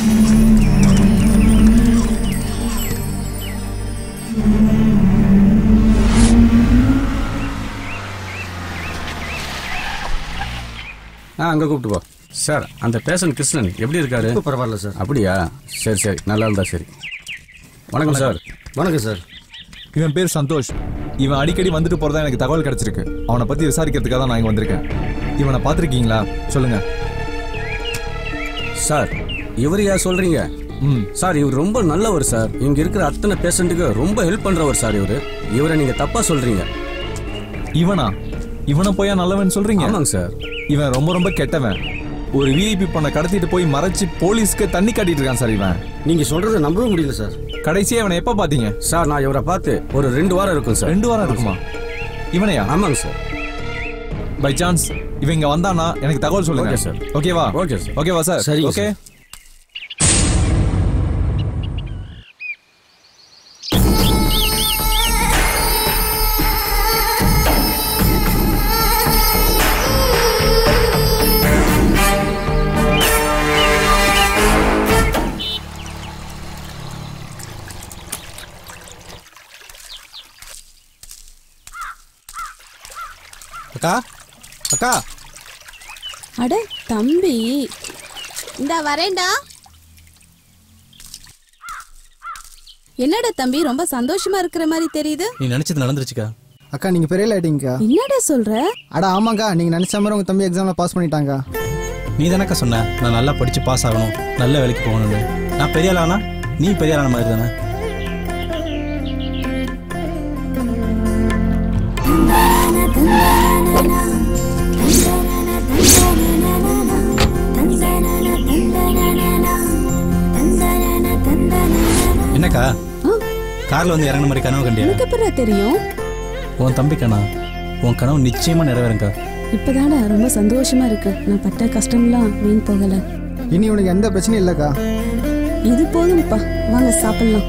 ஆ அங்கே கூப்பிட்டு போ சார் அந்த பேஷண்ட் கிருஷ்ணன் எப்படி இருக்காரு இப்போ பரவாயில்ல சார் அப்படியா சரி சரி நல்லா இருந்தா சரி வணக்கம் சார் வணக்கம் சார் இவன் பேர் சந்தோஷ் இவன் அடிக்கடி வந்துட்டு போறதா எனக்கு தகவல் கிடைச்சிருக்கு அவனை பத்தி விசாரிக்கிறதுக்காக தான் நான் இங்க வந்திருக்கேன் இவனை பார்த்திருக்கீங்களா சொல்லுங்க சார் இவர் யார் சொல்றீங்க ம் சார் இவர் ரொம்ப நல்லவர் சார் இங்க இருக்கிற அத்தனை பேஷண்ட்டுக்கு ரொம்ப ஹெல்ப் பண்றவர் சார் இவரு இவரை நீங்க தப்பா சொல்றீங்க இவனா இவனை போயா நல்லவன் சொல்றீங்க ஆமாங்க சார் இவன் ரொம்ப ரொம்ப கெட்டவன் ஒரு விஐபி பொண்ணை கடத்திட்டு போய் மறைச்சு போலீஸ்க்கு தண்ணி காட்டிட்டு இருக்கான் சார் இவன் நீங்கள் சொல்கிறத நம்பவே முடியல சார் கடைசியா இவனை எப்ப பாத்தீங்க சார் நான் இவரை பார்த்து ஒரு ரெண்டு வாரம் இருக்கும் சார் ரெண்டு வாரம் இருக்குமா இவனையா ஆமாங்க சார் பை சான்ஸ் இவன் இங்க வந்தானா எனக்கு தகவல் சொல்லுங்க Okay, sir. ஓகேவா Okay, sir. ஓகேவா சார் சரிங்க, ஓகே sir. அக்கா அக்கா அட தம்பி இந்தா வரேன்டா என்னடா தம்பி ரொம்ப சந்தோஷமா இருக்கிற மாதிரி தெரியுது நீ நினைச்சது நடந்துருச்சுக்கா அக்கா நீங்க பெரிய ஆயிட்டீங்கக்கா என்னடா சொல்ற அட ஆமாக்கா நீங்க நினைச்ச மாதிரி உங்க தம்பி எக்ஸாம்ல பாஸ் பண்ணிட்டாங்க நீ தானக்கா சொன்ன நான் நல்லா படிச்சு பாஸ் ஆகணும் நல்ல வேலைக்கு போகணும்னு நான் பெரிய ஆளானா நீ பெரிய ஆளான மாதிரி தானே என்னக்கா கார்ல வந்து இறங்குன மாதிரி கனவு கண்டியா எனக்கு எப்படா தெரியும் உன் தம்பி கண்ணா உன் கனவு நிச்சயமா நிறைவேறுங்கக்கா இப்பதானே ரொம்ப சந்தோஷமா இருக்கு நான் பட்ட கஷ்டம்லாம் வீண் போகல இனி உனக்கு எந்த பிரச்சனையும் இல்லக்கா இது போதும்ப்பா வாங்க சாப்பிடலாம்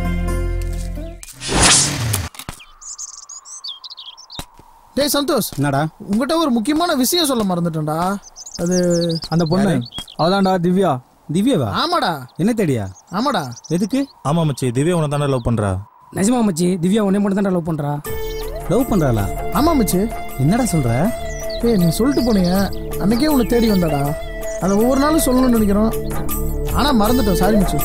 டேய் சந்தோஷ் என்னடா உங்ககிட்ட ஒரு முக்கியமான விஷயம் சொல்ல மறந்துட்டேன்டா அது அந்த பொண்ணு அவதான்டா திவ்யா திவ்யாவா ஆமாடா என்ன தேடியா ஆமாடா எதுக்கு ஆமா மச்சி திவ்யா உன தானே லவ் பண்றா நிஜமா மச்சி திவ்யா உன்னை மட்டும் தான் லவ் பண்றா லவ் பண்றாளா ஆமா மச்சி என்னடா சொல்ற ஏய் நீ சொல்லிட்டு போனீங்க அன்னைக்கே உன்னை தேடி வந்தாடா அதை ஒவ்வொரு நாளும் சொல்லணும்னு நினைக்கிறோம் ஆனா மறந்துட்டோம் சாரி மச்சி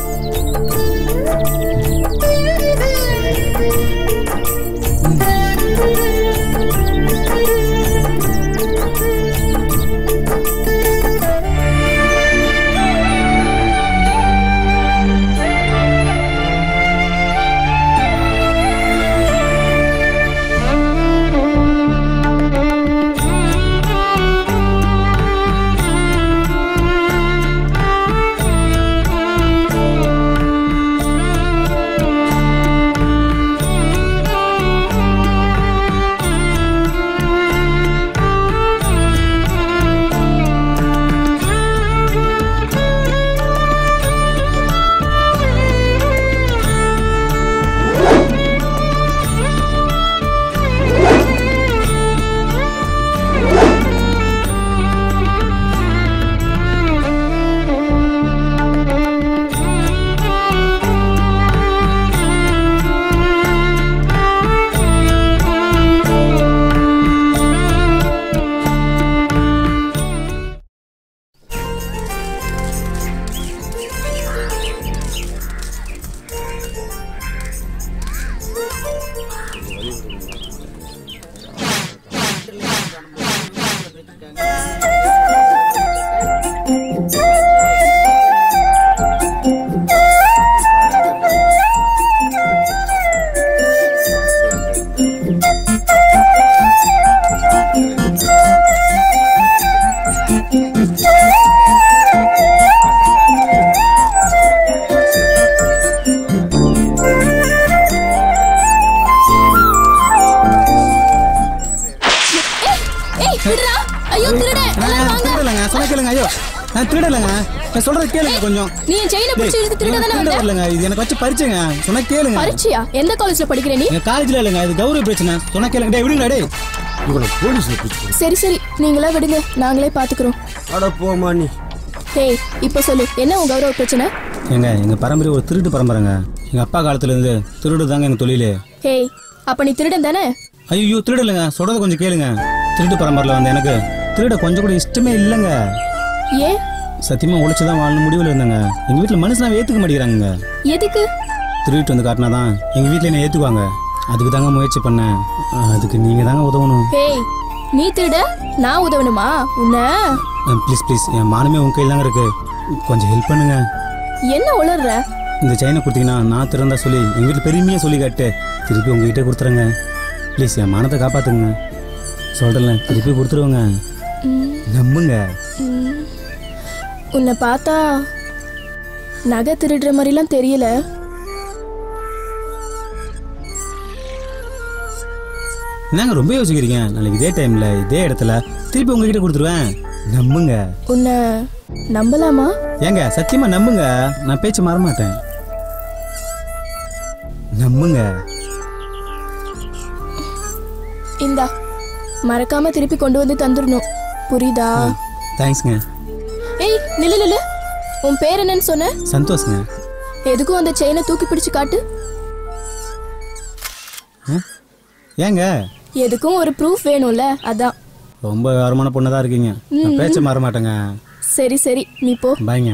ஏய் விடுடா ஐயோ திருடே எல்லாரும் வாங்க திருடலைங்க சொன்ன கேளுங்க ஐயோ நான் திருடலைங்க நான் சொல்றது கேளுங்க கொஞ்சம் நீ என் செயினை பிடிச்சி இழுத்து திருட தானே திருட வந்த வரலங்க இது எனக்கு வச்சு பரிச்சுங்க சொன்ன கேளுங்க பரீட்சையா எந்த காலேஜ்ல படிக்கிற நீ எங்க காலேஜ்ல இல்லைங்க இது கௌரவ பிரச்சனை சொன்ன கேளுங்க டேய் விடுங்க டேய் இவனை போலீஸ்ல பிடிச்சி சரி சரி நீங்களே விடுங்க நாங்களே பாத்துக்கிறோம் அட போமா நீ ஹேய் இப்போ சொல்லு என்ன உன் கௌரவ பிரச்சனை ஏங்க எங்கள் பரம்பரை ஒரு திருட்டு பரம்பரைங்க எங்கள் அப்பா காலத்துலேருந்து திருடு தாங்க எங்கள் தொழில் ஹேய் அப்ப நீ திருடன் தானே ஐயோ திருடு இல்லைங்க சொல்கிறத கொஞ்சம் கேளுங்க திருட்டு பரம்பரையில் வந்த எனக்கு திருட கொஞ்சம் கூட இஷ்டமே இல்லைங்க ஏன் சத்தியமாக உழைச்சி தான் வாழணும் முடிவில் இருந்தேங்க எங்கள் வீட்டில் மனுஷனாவே ஏற்றுக்க மாட்டேங்கிறாங்க எதுக்கு திருட்டு வந்து காட்டினா தான் எங்கள் வீட்டில் என்ன ஏற்றுக்குவாங்க அதுக்கு தாங்க முயற்சி பண்ணேன் அதுக்கு நீங்கள் தாங்க உதவணும் ஹேய் நீ திருட நான் உதவணுமா உன்ன ப்ளீஸ் ப்ளீஸ் என் மானமே உங்கள் கையில் தாங்க இருக்கு கொஞ்சம் ஹெல்ப் பண்ணுங்க என்ன உளர்ற இந்த செயினை கொடுத்தீங்கன்னா நான் திறந்தா சொல்லி எங்கள் வீட்டில் பெருமையாக சொல்லி காட்டு திருப்பி உங்ககிட்ட கொடுத்துறேங்க ப்ளீஸ் என் மானத்தை காப்பாற்றுங்க சொல்கிறேன் திருப்பி கொடுத்துருவோங்க நம்புங்க ம். உன்னை பார்த்தா நகை திருடுற மாதிரிலாம் தெரியல என்னங்க ரொம்ப யோசிக்கிறீங்க நாளைக்கு இதே டைமில் இதே இடத்துல திருப்பி உங்ககிட்ட கொடுத்துருவேன் நம்புங்க உன்னை நம்பலாமா ஏங்க சத்தியமாக நம்புங்க நான் பேச்சு மாற மாட்டேன் நம்புங்க இந்தா மறக்காம திருப்பி கொண்டு வந்து தந்துடணும் புரியுதா தேங்க்ஸ்ங்க ஏய் நில்லு நில்லு உன் பேர் என்னன்னு சொன்ன சந்தோஷங்க எதுக்கும் அந்த செயினை தூக்கி பிடிச்சு காட்டு ஏங்க எதுக்கும் ஒரு ப்ரூஃப் வேணும்ல அதான் ரொம்ப விவரமான பொண்ணு தான் இருக்கீங்க நான் பேச்ச மாற மாட்டேங்க சரி சரி நீ போ பாய்ங்க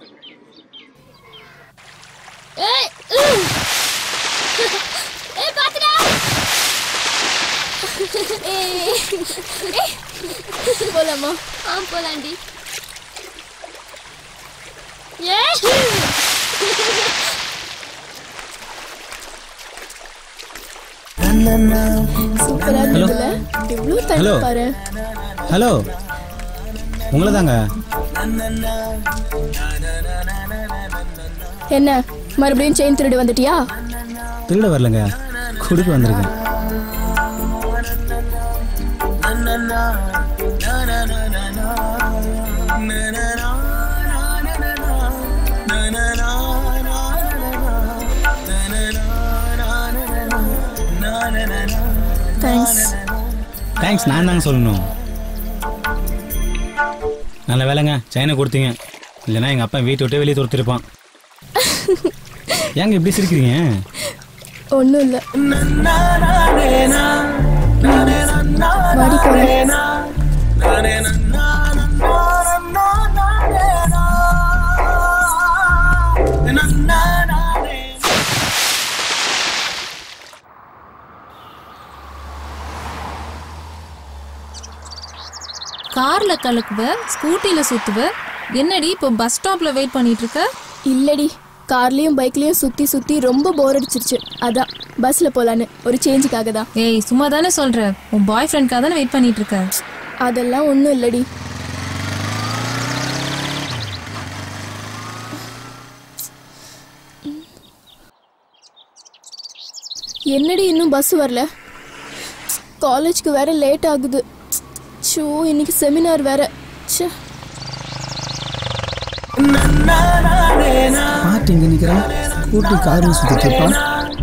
போலாமா ஆ போலாண்டி சூப்பரா இருந்ததுல எவ்வளவு தண்ணி Hello. பாரு ஹலோ உங்களை தாங்க என்ன மறுபடியும் செயின் திருடி வந்துட்டியா திருட வரலங்க குடுக்க வந்திருக்கேன் தேங்க்ஸ் தேங்க்ஸ் நான் தாங்க சொல்லணும் நல்ல வேலைங்க செயினை கொடுத்தீங்க இல்லைன்னா எங்கள் அப்பா வீட்டை விட்டே வெளியே துரத்திருப்பான் ஏங்க இப்படி சிரிக்கிறீங்க ஒன்றும் இல்லை வாடி போறேன் கார்ல கலக்குவ ஸ்கூட்டில சுத்துவ என்னடி இப்போ பஸ் ஸ்டாப்ல வெயிட் பண்ணிட்டு இருக்க இல்லடி கார்லயும் பைக்லயும் சுத்தி சுத்தி ரொம்ப போர் அடிச்சிருச்சு அதான் பஸ்ல போலான்னு ஒரு சேஞ்சுக்காக தான் ஏய் சும்மா தானே சொல்ற உன் பாய் ஃப்ரெண்ட்காக தானே வெயிட் பண்ணிட்டு இருக்க அதெல்லாம் ஒன்றும் இல்லடி என்னடி இன்னும் பஸ் வரல காலேஜ்க்கு வேற லேட் ஆகுது ஷோ இன்னைக்கு செமினார் வேற ச்சே பாட்டு இங்கே நிற்கிறான் ஸ்கூட்டி காரும் சுற்றிட்டு இருப்பான்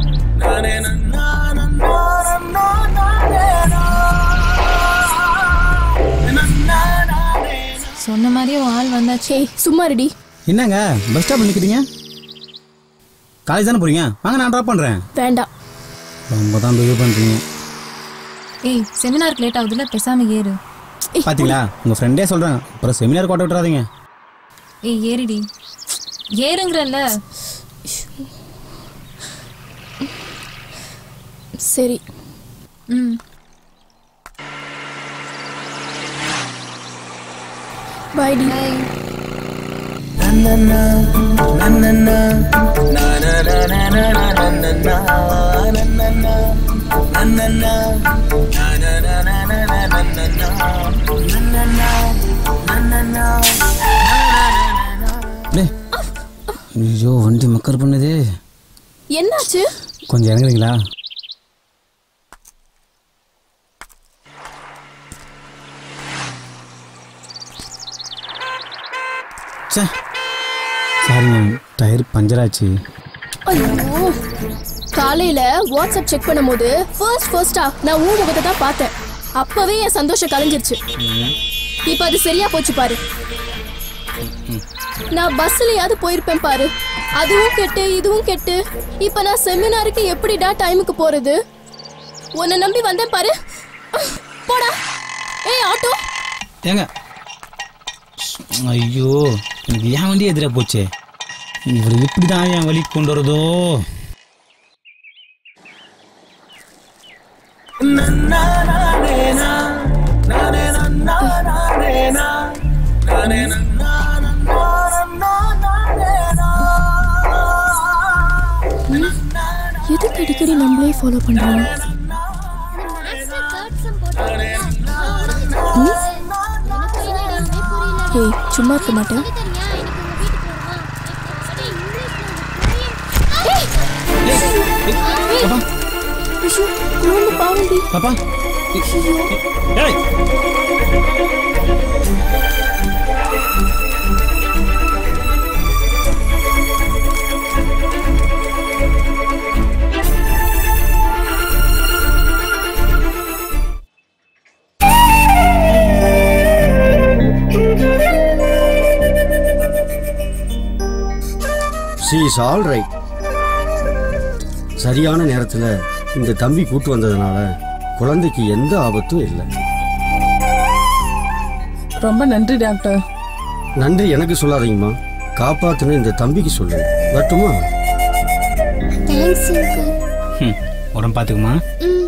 சொன்ன மாதிரியே உன் ஆள் வந்தாச்சு ஏய் சும்மா ரெடி என்னங்க பஸ் ஸ்டாப்பில் நிற்கிறீங்க காலேஜ் தானே போறீங்க வாங்க நான் ட்ராப் பண்ணுறேன் வேண்டாம் ரொம்ப தான் பிஹேவ் பண்ணுறீங்க ஏய் செமினாருக்கு லேட் ஆகுதுல பேசாம ஏறு பார்த்தீங்களா உங்கள் ஃப்ரெண்டே சொல்கிறேன் அப்புறம் செமினார் கோட்டை விட்டுறாதீங்க ஏய் ஏறிடி ஏறுங்கிறல்ல சரி ம் பாய்டி டே ஐயோ வண்டி மக்கர் பண்ணுதே என்னாச்சு கொஞ்சம் இறங்குறீங்களா ச்சே சாரிங்க டயர் பஞ்சர் ஆச்சு ஐயோ காலையில வாட்ஸ்அப் செக் பண்ணும்போது ஃபர்ஸ்ட் ஃபர்ஸ்டா நான் ஊ முகத்தை தான் பார்த்தேன் அப்பவே என் சந்தோஷம் கலைஞ்சிருச்சு இப்போ அது சரியா போச்சு பாரு நான் பஸ்லயாவது போயிருப்பேன் பாரு அதுவும் கெட்டு இதுவும் கெட்டு இப்ப நான் செமினாருக்கு எப்படிடா டைமுக்கு போறது உன்னை நம்பி வந்தேன் பாரு போடா ஏய் ஆட்டோ ஏங்க ஐயோ எனக்கு ஏன் வண்டி எதிராக போச்சே இவர் எப்படி தான் என் வழி கொண்டு வரதோ எதுக்கு அடிக்கடி நம்மளே ஃபாலோ பண்றாங்க ஏய் சும்மா இருக்க மாட்டேன் பாப்பா ஐயோ, குழந்தை பாவண்டி பாப்பா ஏய் ஷீ இஸ் ஆல் ரைட் சரியான நேரத்தில் இந்த தம்பி கூட்டு வந்ததுனால குழந்தைக்கு எந்த ஆபத்தும் இல்லை ரொம்ப நன்றி டாக்டர் நன்றி எனக்கு சொல்லாதீங்கம்மா காப்பாத்துன இந்த தம்பிக்கு சொல்லு வரட்டுமா தேங்க்ஸ் ம் உடம்பு பார்த்துக்குமா ம்